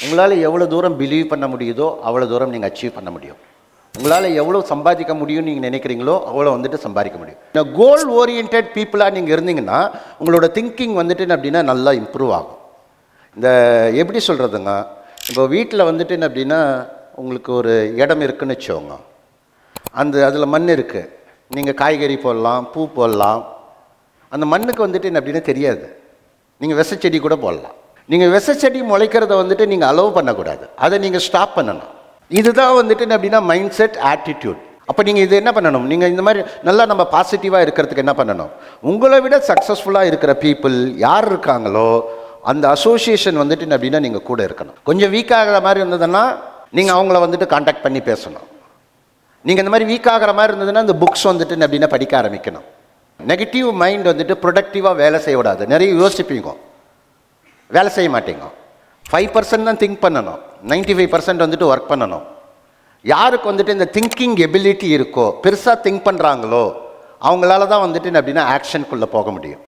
உங்களால் எவ்வளோ தூரம் பிலீவ் பண்ண முடியுதோ அவ்வளோ தூரம் நீங்கள் அச்சீவ் பண்ண முடியும் உங்களால் எவ்வளோ சம்பாதிக்க முடியும்னு நீங்கள் நினைக்கிறீங்களோ அவ்வளோ வந்துட்டு சம்பாதிக்க முடியும் இந்த கோல் ஓரியன்ட் பீப்புளாக நீங்கள் இருந்தீங்கன்னா உங்களோட திங்கிங் வந்துட்டு என்ன அப்படின்னா நல்லா இம்ப்ரூவ் ஆகும் இந்த எப்படி சொல்கிறதுங்க இப்போ வீட்டில் வந்துட்டு என்ன அப்படின்னா உங்களுக்கு ஒரு இடம் இருக்குன்னு வச்சுக்கோங்க அந்த அதில் மண் இருக்குது நீங்கள் காய்கறி போடலாம் பூ போடலாம் அந்த மண்ணுக்கு வந்துட்டு என்ன அப்படின்னா தெரியாது நீங்கள் விசைச்செடி கூட போடலாம் நீங்கள் விசைச்செடி முளைக்கிறத வந்துட்டு நீங்கள் அலோவ் பண்ணக்கூடாது அதை நீங்கள் ஸ்டாப் பண்ணணும் இதுதான் வந்துட்டு என்ன அப்படின்னா மைண்ட் செட் ஆட்டிடியூட் அப்போ நீங்கள் இது என்ன பண்ணணும் நீங்கள் இந்த மாதிரி நல்லா நம்ம பாசிட்டிவாக இருக்கிறதுக்கு என்ன பண்ணணும் உங்களை விட சக்ஸஸ்ஃபுல்லாக இருக்கிற பீப்புள் யார் இருக்காங்களோ அந்த அசோசியேஷன் வந்துட்டு என்ன அப்படின்னா நீங்கள் கூட இருக்கணும் கொஞ்சம் வீக் ஆகிற மாதிரி இருந்ததுன்னா நீங்கள் அவங்கள வந்துட்டு காண்டாக்ட் பண்ணி பேசணும் நீங்கள் இந்த மாதிரி வீக் ஆகிற மாதிரி இருந்ததுன்னா இந்த புக்ஸ் வந்துட்டு என்ன அப்படின்னா படிக்க ஆரம்பிக்கணும் நெகட்டிவ் மைண்ட் வந்துட்டு ப்ரொடக்டிவாக வேலை செய்ய விடாது நிறைய யோசிப்பீங்க வேலை செய்ய மாட்டீங்க ஃபைவ் பர்சன்ட் தான் திங்க் பண்ணணும் 95% ஃபைவ் பர்சன்ட் வந்துட்டு ஒர்க் பண்ணணும் யாருக்கு வந்துட்டு இந்த திங்கிங் எபிலிட்டி இருக்கோ பெருசாக திங்க் பண்ணுறாங்களோ அவங்களால தான் வந்துட்டு என்ன அப்படின்னா ஆக்ஷனுக்குள்ளே போக முடியும்